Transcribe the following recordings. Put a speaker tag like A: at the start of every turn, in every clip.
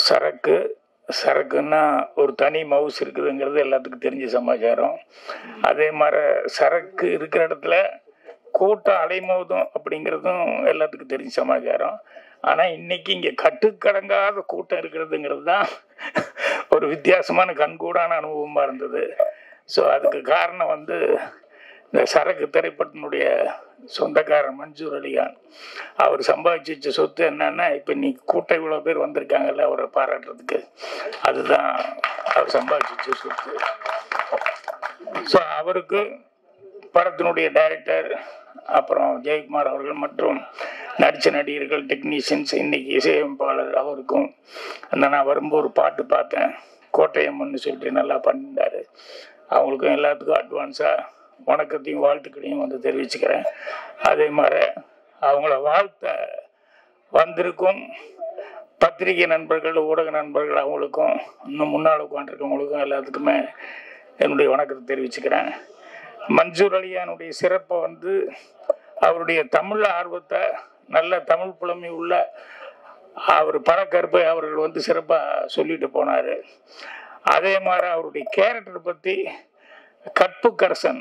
A: சரக்கு சரக்குன்னா ஒரு தனி மவுஸ் இருக்குதுங்கிறது எல்லாத்துக்கும் தெரிஞ்ச சமாச்சாரம் அதே மாதிரி சரக்கு இருக்கிற இடத்துல கூட்டம் அலைமோதும் அப்படிங்கிறதும் எல்லாத்துக்கும் தெரிஞ்ச சமாச்சாரம் ஆனால் இன்னைக்கு இங்கே கட்டுக்கடங்காத கூட்டம் இருக்கிறதுங்கிறது தான் ஒரு வித்தியாசமான கண்கூடான அனுபவமாக இருந்தது ஸோ அதுக்கு காரணம் வந்து இந்த சரக்கு திரைப்படத்தினுடைய சொந்தக்காரர் மன்சூர் அலிகான் அவர் சம்பாதிச்சு வச்ச சொத்து என்னன்னா இப்போ நீ கூட்டம் இவ்வளோ பேர் வந்திருக்காங்கல்ல அவரை பாராட்டுறதுக்கு அதுதான் அவர் சம்பாதிச்சு வச்ச சொத்து ஸோ அவருக்கு படத்தினுடைய டைரக்டர் அப்புறம் ஜெயக்குமார் அவர்கள் மற்றும் நடித்த நடிகர்கள் டெக்னீஷியன்ஸ் இன்னைக்கு இசையமைப்பாளர் அவருக்கும் அந்த நான் வரும்போது ஒரு பாட்டு பார்த்தேன் கோட்டயம்னு சொல்லிட்டு நல்லா பண்ணிட்டாரு அவங்களுக்கும் எல்லாத்துக்கும் அட்வான்ஸாக வணக்கத்தையும் வாழ்த்துக்களையும் வந்து தெரிவிச்சுக்கிறேன் அதே மாதிரி அவங்கள வாழ்த்த வந்திருக்கும் பத்திரிகை நண்பர்கள் ஊடக நண்பர்கள் அவங்களுக்கும் இன்னும் முன்னால் உட்காந்துருக்கவங்களுக்கும் எல்லாத்துக்குமே என்னுடைய வணக்கத்தை தெரிவிச்சுக்கிறேன் மன்சூர் அலியானுடைய சிறப்பை வந்து அவருடைய தமிழ் ஆர்வத்தை நல்ல தமிழ் புலமை உள்ள அவர் படக்கருப்பை அவர்கள் வந்து சிறப்பாக சொல்லிட்டு போனார் அதே மாதிரி அவருடைய கேரக்டர் பற்றி கற்புக்கரசன்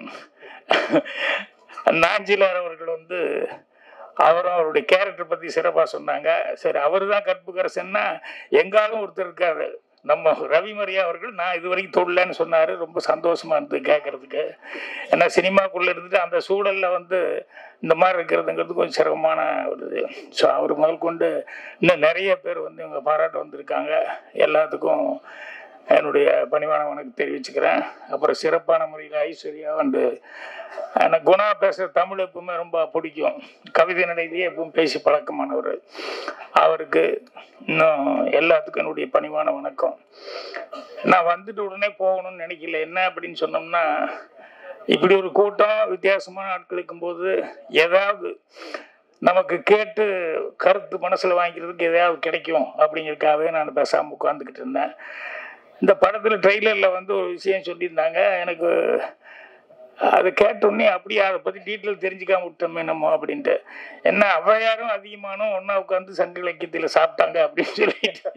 A: நாஞ்சிலார் அவர்கள் வந்து அவரும் அவருடைய கேரக்டர் பற்றி சிறப்பாக சொன்னாங்க சரி அவர் தான் கற்புக்கரசன்னா எங்காலும் ஒருத்தர் இருக்காரு நம்ம ரவிமரியா அவர்கள் நான் இது வரைக்கும் தொடலன்னு சொன்னார் ரொம்ப சந்தோஷமா இருந்தது கேட்கறதுக்கு ஏன்னா சினிமாக்குள்ளே இருந்துட்டு அந்த சூழலில் வந்து இந்த மாதிரி இருக்கிறதுங்கிறது கொஞ்சம் சிரமமான ஒரு இது ஸோ அவர் முதல் கொண்டு இன்னும் நிறைய பேர் வந்து இவங்க பாராட்ட வந்திருக்காங்க எல்லாத்துக்கும் என்னுடைய பணிவான வணக்கம் தெரிவிச்சுக்கிறேன் அப்புறம் சிறப்பான முறையில் ஐஸ்வர்யா வந்து எனக்கு குணா பேசுகிற தமிழ் எப்பவுமே ரொம்ப பிடிக்கும் கவிதை நடையிலேயே எப்பவும் பேசி பழக்கமானவர் அவருக்கு இன்னும் எல்லாத்துக்கும் என்னுடைய பணிவான வணக்கம் நான் வந்துட்டு உடனே போகணும்னு நினைக்கல என்ன அப்படின்னு சொன்னோம்னா இப்படி ஒரு கூட்டம் வித்தியாசமான ஆட்கள் இருக்கும்போது ஏதாவது நமக்கு கேட்டு கருத்து மனசில் வாங்கிக்கிறதுக்கு எதையாவது கிடைக்கும் அப்படிங்கிறதுக்காகவே நான் பேசாமல் உட்காந்துக்கிட்டு இருந்தேன் இந்த படத்தில் ட்ரெய்லரில் வந்து ஒரு விஷயம் சொல்லியிருந்தாங்க எனக்கு அதை கேட்டோடனே அப்படியே அதை பற்றி டீட்டெயில் தெரிஞ்சுக்காம விட்டோமே நம்ம அப்படின்ட்டு என்ன அவ்வையாரும் அதிகமானும் ஒன்றா உட்காந்து சங்க இலக்கியத்தில் சாப்பிட்டாங்க அப்படின்னு சொல்லிட்டு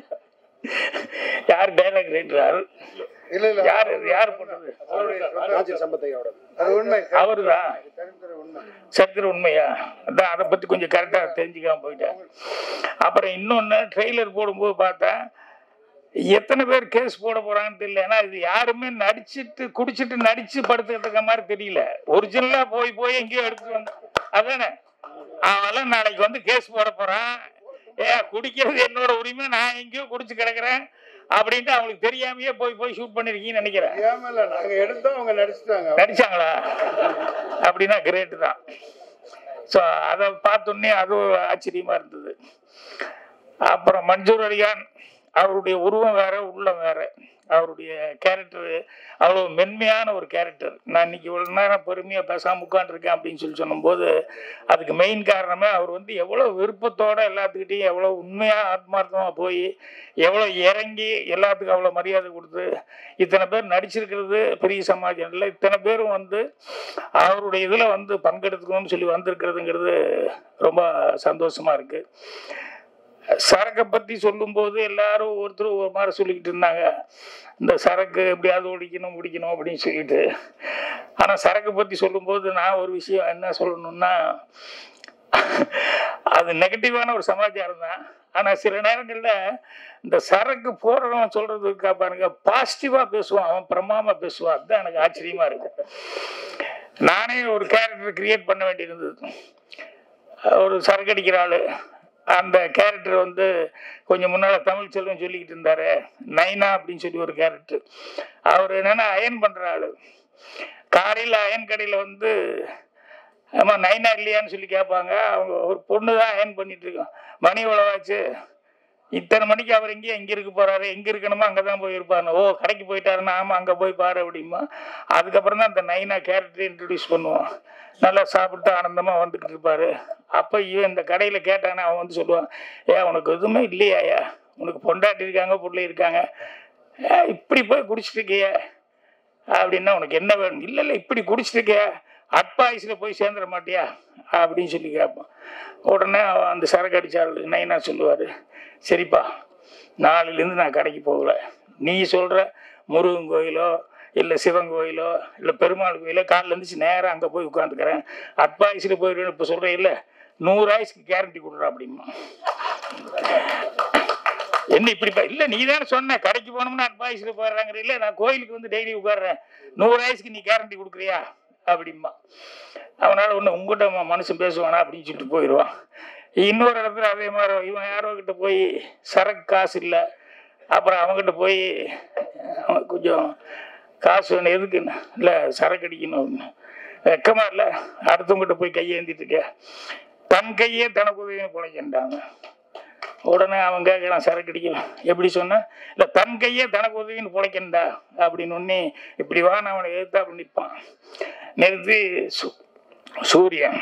A: யார் டைலாக் ரைட்டர்
B: இல்ல இல்ல
A: யார் அது யார் பண்ணது
B: அவருடைய சொந்த-
C: ராஜன் சம்பத்தையோட
B: அது உண்மை
A: அவருதான்
B: சரித்திர உண்மை
A: சரித்திர உண்மையா அதான் அதை பற்றி கொஞ்சம் கரெக்டாக தெரிஞ்சுக்காம போயிட்டேன் அப்புறம் இன்னொன்று ட்ரெய்லர் போடும்போது பார்த்தேன் எத்தனை பேர் கேஸ் போட போறாங்கன்னு தெரியல ஏன்னா இது யாருமே நடிச்சிட்டு குடிச்சிட்டு நடிச்சு படுத்துக்கிட்டு இருக்க மாதிரி தெரியல ஒரிஜினலா போய் போய் எங்கேயோ எடுத்துட்டு வந்து அதானே அவெல்லாம் நாளைக்கு வந்து கேஸ் போட போறான் ஏ குடிக்கிறது என்னோட உரிமை நான் எங்கேயோ குடிச்சு கிடக்குறேன் அப்படின்ட்டு அவங்களுக்கு தெரியாமயே போய் போய் ஷூட் பண்ணிருக்கீங்கன்னு நினைக்கிறேன்
B: ஏமல நாங்க எடுத்தோம் அவங்க நடிச்சிட்டாங்க
A: நடிச்சாங்களா அப்படின்னா கிரேட்டு தான் ஸோ அதை பார்த்தோன்னே அது ஒரு ஆச்சரியமா இருந்தது அப்புறம் மன்சூர் அலிகான் அவருடைய உருவம் வேற உள்ளம் வேற அவருடைய கேரக்டர் அவ்வளோ மென்மையான ஒரு கேரக்டர் நான் இன்னைக்கு இவ்வளோ நேரம் பெருமையாக பேசாமல் உட்காந்துருக்கேன் அப்படின்னு சொல்லி சொன்னும்போது அதுக்கு மெயின் காரணமே அவர் வந்து எவ்வளோ விருப்பத்தோட எல்லாத்துக்கிட்டையும் எவ்வளோ உண்மையாக ஆத்மார்த்தமாக போய் எவ்வளோ இறங்கி எல்லாத்துக்கும் அவ்வளோ மரியாதை கொடுத்து இத்தனை பேர் நடிச்சிருக்கிறது பெரிய சமாஜம் இல்லை இத்தனை பேரும் வந்து அவருடைய இதில் வந்து பங்கெடுத்துக்கணும்னு சொல்லி வந்திருக்கிறதுங்கிறது ரொம்ப சந்தோஷமா இருக்கு சரக்கை பற்றி சொல்லும்போது எல்லாரும் ஒருத்தர் ஒரு மாதிரி சொல்லிக்கிட்டு இருந்தாங்க இந்த சரக்கு எப்படியாவது ஒழிக்கணும் முடிக்கணும் அப்படின்னு சொல்லிட்டு ஆனால் சரக்கு பற்றி சொல்லும்போது நான் ஒரு விஷயம் என்ன சொல்லணும்னா அது நெகட்டிவான ஒரு சமாச்சாரம் தான் ஆனால் சில நேரங்களில் இந்த சரக்கு போடுறவன் சொல்றதுக்கா பாருங்க பாசிட்டிவாக பேசுவான் அவன் பிரமாமா பேசுவான் அதுதான் எனக்கு ஆச்சரியமா இருக்கு நானே ஒரு கேரக்டர் கிரியேட் பண்ண வேண்டியிருந்தது ஒரு சரக்கு அடிக்கிற ஆளு அந்த கேரக்டர் வந்து கொஞ்சம் முன்னால் தமிழ் செல்வம் சொல்லிக்கிட்டு இருந்தாரு நைனா அப்படின்னு சொல்லி ஒரு கேரக்டர் அவர் என்னன்னா அயன் பண்ணுற ஆளு காலையில் அயன் கடையில் வந்து ஆமா நைனா இல்லையான்னு சொல்லி கேட்பாங்க அவங்க ஒரு பொண்ணு தான் அயன் பண்ணிட்டு இருக்கோம் மணி உழவாச்சு இத்தனை மணிக்கு அவர் எங்கேயும் எங்கே இருக்க போறாரு எங்கே இருக்கணுமோ அங்கே தான் போயிருப்பாரு ஓ கடைக்கு போயிட்டாருன்னா ஆமாம் அங்கே போய் பாரு அப்படிமா அதுக்கப்புறம் தான் அந்த நைனா கேரக்டர் இன்ட்ரடியூஸ் பண்ணுவான் நல்லா சாப்பிட்டு ஆனந்தமாக வந்துக்கிட்டு இருப்பாரு அப்போ இவன் இந்த கடையில் கேட்டானே அவன் வந்து சொல்லுவான் ஏ உனக்கு எதுவுமே இல்லையாயா உனக்கு பொண்டாட்டி இருக்காங்க பிள்ளை இருக்காங்க ஏ, இப்படி போய் குடிச்சிட்டு இருக்கியே அப்படின்னா உனக்கு என்ன வேணும் இல்லை இல்லை இப்படி குடிச்சிட்டு இருக்கிய அட்பாய்ஸில் போய் சேர்ந்துட மாட்டியா அப்படின்னு சொல்லி கேட்பான் உடனே அவன் அந்த சரக்கு அடிச்சாள் நைனா சொல்லுவார் சரிப்பா நாலுலேருந்து நான் கடைக்கு போகல நீ சொல்கிற முருகன் கோயிலோ இல்லை சிவன் கோயிலோ இல்லை பெருமாள் கோயிலோ காலைல இருந்துச்சு நேராக அங்கே போய் உட்காந்துக்கிறேன் அட்வாய்ஸில் போயிடுவேன் இப்போ சொல்கிறேன் இல்லை நூறு ஆயுசுக்கு கேரண்டி கொடுறா அப்படிமா என்ன இப்படி ப- இல்ல நீ தானே சொன்ன கடைக்கு போனோம்னா அட்வாய்ஸ்ல போயிடுறாங்க இல்ல நான் கோயிலுக்கு வந்து டெய்லி உட்கார்றேன் நூறு வயசுக்கு நீ கேரண்டி கொடுக்குறியா அப்படிம்பா அவனால ஒன்று உங்ககிட்ட ம- மனுஷன் பேசுவானா அப்படின்னு சொல்லிட்டு போயிடுவான் இன்னொரு இடத்துல அதே மாதிரி இவன் யாரோ கிட்ட போய் சரக்கு காசு இல்லை அப்புறம் அவங்ககிட்ட போய் அவன் கொஞ்சம் காசு வேணும் எதுக்குன்னு இல்லை சரக்கு அடிக்கணும் வெக்கமா இல்லை அடுத்தவங்ககிட்ட போய் கையேந்திட்டு இருக்க தன் கையே தனக்கு உதவின்னு பிழைக்கின்றாங்க உடனே அவன் கேட்கறான் சரக்கு அடிக்கலாம் எப்படி சொன்ன இல்லை தன் கையே தனக்கு உதவின்னு பிழைக்கண்டா அப்படின்னு ஒன்னே இப்படி வா நான் அவனை எதிர்த்தா அப்படி நிற்பான் நிறுத்தி சூ- சூரியன்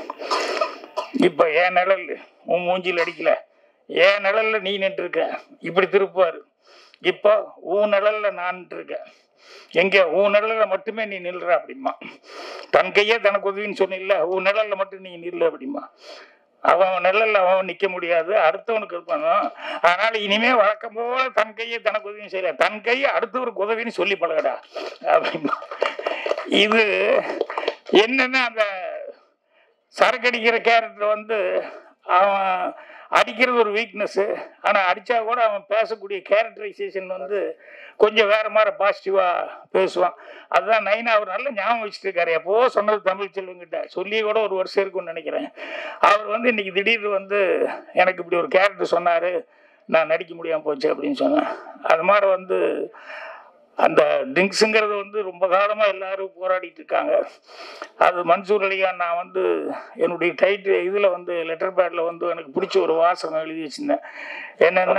A: இப்போ என் நிழல் உன் மூஞ்சில் அடிக்கல என் நிழல்ல நீ நின்றுருக்க இப்படி திருப்புவார் இப்போ உன் நிழல்ல நான் இருக்கேன் எங்க உன் நிழல்ல மட்டுமே நீ நில்ற அப்படிமா தன் கையே தனக்கு உதவின்னு சொன்னில்ல உன் நிழல்ல மட்டும் நீ நில்லு அப்படிமா அவன் நிழல்ல அவன் நிக்க முடியாது அடுத்தவனுக்கு இருப்பானோ அதனால இனிமே வழக்கம் போல தன் கையை தனக்கு உதவின்னு செய்யல தன் கையை அடுத்தவருக்கு உதவின்னு சொல்லி பழகடா அப்படிமா இது என்னன்னா அந்த சரக்கு அடிக்கிற கேரக்டர் வந்து அவன் அடிக்கிறது ஒரு வீக்னஸ் ஆனால் அடித்தா கூட அவன் பேசக்கூடிய கேரக்டரைசேஷன் வந்து கொஞ்சம் வேற மாதிரி பாசிட்டிவாக பேசுவான் அதுதான் நைனா அவர் நல்ல ஞாபகம் வச்சுட்டு இருக்காரு எப்போ சொன்னது தமிழ் செல்வங்கிட்ட சொல்லி கூட ஒரு வருஷம் இருக்கும்னு நினைக்கிறேன் அவர் வந்து இன்னைக்கு திடீர்னு வந்து எனக்கு இப்படி ஒரு கேரக்டர் சொன்னார் நான் நடிக்க முடியாமல் போச்சு அப்படின்னு சொன்னேன் அது மாதிரி வந்து அந்த ட்ரிங்க்ஸுங்கிறது வந்து ரொம்ப காலமாக எல்லாரும் போராடிட்டு இருக்காங்க அது மன்சூர் அலிகான் நான் வந்து என்னுடைய டைட்டில் இதில் வந்து லெட்டர் பேடில் வந்து எனக்கு பிடிச்ச ஒரு வாசகம் எழுதி வச்சிருந்தேன் என்னென்னா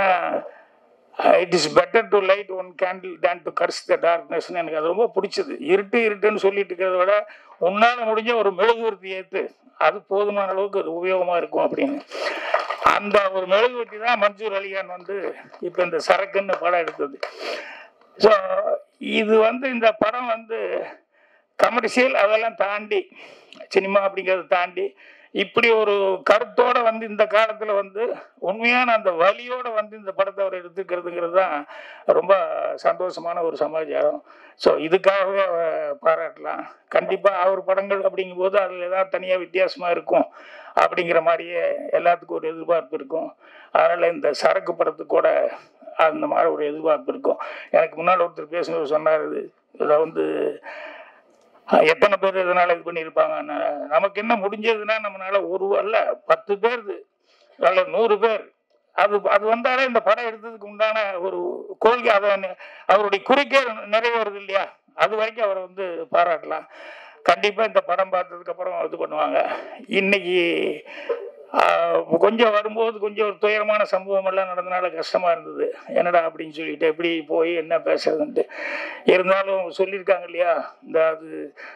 A: it is better to light one candle than to curse the டார்க்னஸ்னு எனக்கு அது ரொம்ப பிடிச்சது இருட்டு இருட்டுன்னு சொல்லிட்டு இருக்கிறத விட உன்னால் முடிஞ்ச ஒரு மெழுகுவர்த்தி ஏற்று அது போதுமான அளவுக்கு அது உபயோகமாக இருக்கும் அப்படின்னு அந்த ஒரு மெழுகுவர்த்தி தான் மன்சூர் அலிகான் வந்து இப்போ இந்த சரக்குன்னு படம் எடுத்தது ஸோ இது வந்து இந்த படம் வந்து கமர்ஷியல் அதெல்லாம் தாண்டி சினிமா அப்படிங்கிறத தாண்டி இப்படி ஒரு கருத்தோட வந்து இந்த காலத்துல வந்து உண்மையான அந்த வலியோட வந்து இந்த படத்தை அவர் எடுத்துக்கிறதுங்கிறது தான் ரொம்ப சந்தோஷமான ஒரு சமாச்சாரம் ஸோ இதுக்காகவே அவரை பாராட்டலாம் கண்டிப்பா அவர் படங்கள் அப்படிங்கும்போது அதுல ஏதாவது தனியா வித்தியாசமா இருக்கும் அப்படிங்கிற மாதிரியே எல்லாத்துக்கும் ஒரு எதிர்பார்ப்பு இருக்கும் அதனால இந்த சரக்கு படத்துக்கு கூட அந்த மாதிரி ஒரு எதிர்பார்ப்பு இருக்கும் எனக்கு முன்னால் ஒருத்தர் பேசுனவர் சொன்னார் இதை வந்து அஹ், எத்தனை பேர் இதனால இது பண்ணியிருப்பாங்க ந- நமக்கு என்ன முடிஞ்சதுன்னா நம்மளால ஒரு அல்ல பத்து பேர் அல்ல நூறு பேர் அது அது வந்தாலே இந்த படம் எடுத்ததுக்கு உண்டான ஒரு கோரிக்கை அதை நி- அவருடைய குறிக்கே நிறைவேறுது இல்லையா அது வரைக்கும் அவரை வந்து பாராட்டலாம் கண்டிப்பா இந்த படம் பார்த்ததுக்கு அப்புறம் இது பண்ணுவாங்க இன்னைக்கு ஆஹ், கொஞ்சம் வரும்போது கொஞ்சம் ஒரு துயரமான சம்பவம் எல்லாம் நடந்தனால கஷ்டமா இருந்தது என்னடா அப்படின்னு சொல்லிட்டு எப்படி போய் என்ன பேசுறதுன்ட்டு இருந்தாலும் சொல்லியிருக்காங்க இல்லையா இந்த அது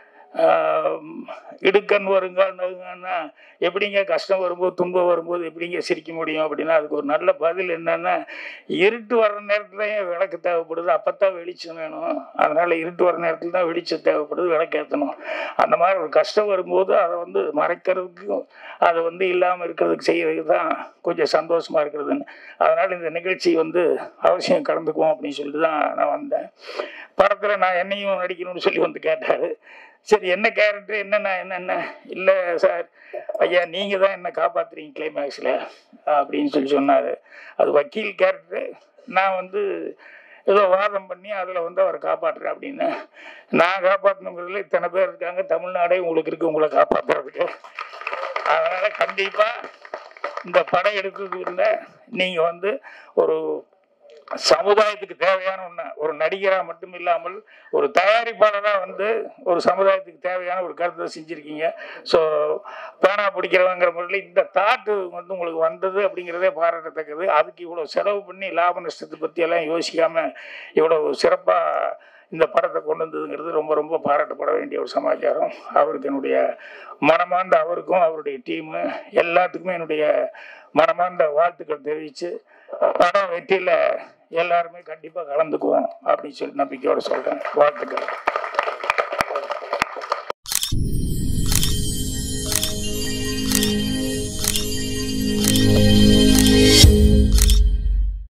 A: ஆஹ், இடுக்கண் வருங்கால் நகுங்கன்னா எப்படிங்க கஷ்டம் வரும்போது துன்பம் வரும்போது எப்படிங்க சிரிக்க முடியும் அப்படின்னா அதுக்கு ஒரு நல்ல பதில் என்னன்னா இருட்டு வர்ற நேரத்துல ஏன் விளக்கு தேவைப்படுது அப்பத்தான் வெளிச்சம் வேணும் அதனால இருட்டு வர நேரத்துல தான் வெளிச்சம் தேவைப்படுது விளக்கேற்றணும் அந்த மாதிரி ஒரு கஷ்டம் வரும்போது அதை வந்து மறைக்கிறதுக்கும் அதை வந்து இல்லாமல் இருக்கிறதுக்கு செய்யறதுக்கு தான் கொஞ்சம் சந்தோஷமா இருக்கிறதுன்னு அதனால இந்த நிகழ்ச்சி வந்து அவசியம் கலந்துக்குவோம் அப்படின்னு சொல்லிட்டு தான் நான் வந்தேன் படத்துல நான் என்னையும் நடிக்கணும்னு சொல்லி வந்து கேட்டாரு சரி என்ன கேரக்டர் என்னென்ன என்னென்ன இல்லை சார் ஐயா நீங்க தான் என்ன காப்பாத்துறீங்க கிளைமேக்ஸில் அப்படின்னு சொல்லி சொன்னாரு அது வக்கீல் கேரக்டர் நான் வந்து ஏதோ வாதம் பண்ணி அதில் வந்து அவரை காப்பாற்றுறேன் அப்படின்னு நான் காப்பாற்றணுங்கிறதுல இத்தனை பேர் இருக்காங்க தமிழ்நாடே உங்களுக்கு இருக்கு உங்களை காப்பாற்றுறதுக்கு அதனால கண்டிப்பா இந்த படம் எடுத்தது இல்லை நீங்க வந்து ஒரு சமுதாயத்துக்கு தேவையான ஒண்ணு ஒரு நடிகரா மட்டும் இல்லாமல் ஒரு தயாரிப்பாளரா வந்து ஒரு சமுதாயத்துக்கு தேவையான ஒரு கருத்தை செஞ்சிருக்கீங்க ஸோ பேனா பிடிக்கிறவங்கிற முறையில் இந்த தாட்டு வந்து உங்களுக்கு வந்தது அப்படிங்கிறதே பாராட்டத்தக்கது அதுக்கு இவ்வளவு செலவு பண்ணி லாப நஷ்டத்தை பத்தி எல்லாம் யோசிக்காம இவ்வளவு சிறப்பா இந்த படத்தை கொண்டு வந்ததுங்கிறது ரொம்ப ரொம்ப பாராட்டப்பட வேண்டிய ஒரு சமாச்சாரம் அவருக்கு என்னுடைய மனமார்ந்த அவருக்கும் அவருடைய டீமு எல்லாத்துக்குமே என்னுடைய மனமார்ந்த வாழ்த்துக்கள் தெரிவித்து படம் வெற்றியில் எல்லாருமே கண்டிப்பாக கலந்துக்குவோம் அப்படின்னு சொல்லி நம்பிக்கையோட சொல்கிறேன் வாழ்த்துக்கள்